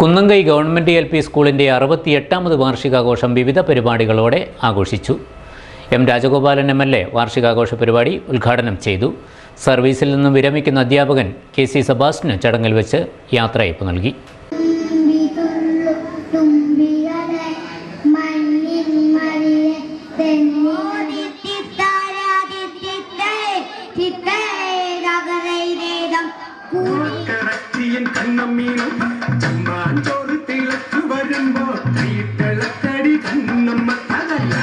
കുന്നംകൈ government L P സ്കൂളിൻ്റെ അറുപത്തിയെട്ടാമത് വാർഷികാഘോഷം വിവിധ പരിപാടികളോടെ ആഘോഷിച്ചു M Rajagopalan M L A വാർഷികാഘോഷ പരിപാടി ഉദ്ഘാടനം ചെയ്തു സർവീസിൽ നിന്നും വിരമിക്കുന്ന അധ്യാപകൻ കെ സി സെബാസ്റ്റിന് ചടങ്ങിൽ വെച്ച് യാത്രയയപ്പ് നൽകി തുമ്പിതുള്ളു തുമ്പികളെ മണ്ണിൻ മറിയെ കറച്ചിയൻ കണ്ണമ്മീനും ചമ്മാൻ ചോറ് തിളച്ചു വരുമ്പോ കൈത്തിളക്കടി കണ്ണമ്മ അതല്ല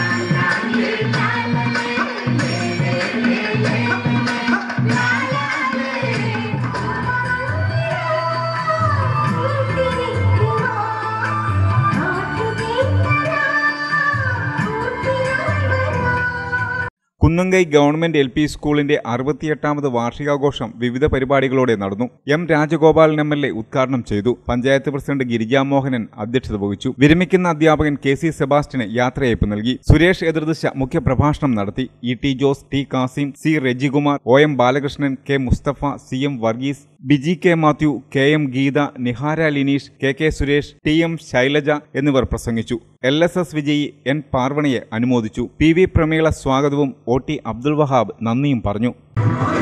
കുന്നംകൈ ഗവൺമെന്റ് എൽ പി സ്കൂളിന്റെ അറുപത്തിയെട്ടാമത് വാർഷികാഘോഷം വിവിധ പരിപാടികളോടെ നടന്നു M Rajagopalan M L A ഉദ്ഘാടനം ചെയ്തു പഞ്ചായത്ത് പ്രസിഡന്റ് ഗിരിജാമോഹനൻ അധ്യക്ഷത വഹിച്ചു വിരമിക്കുന്ന അധ്യാപകൻ കെ സി സെബാസ്റ്റിന് യാത്രയയപ്പ് നൽകി സുരേഷ് എതിർദിശ മുഖ്യപ്രഭാഷണം നടത്തി E T Jose T Kasim C Rejikumar O M Balakrishnan K Mustafa C M Varghese Biji K Mathew K M Geetha Nihara Lineesh K K Suresh T M Shailaja എന്നിവർ പ്രസംഗിച്ചു എൽ എസ് എസ് വിജയി എൻ പാർവണിയെ അനുമോദിച്ചു പി വി പ്രമീള സ്വാഗതവും ഒ ടി അബ്ദുൽ വഹാബ് നന്ദിയും പറഞ്ഞു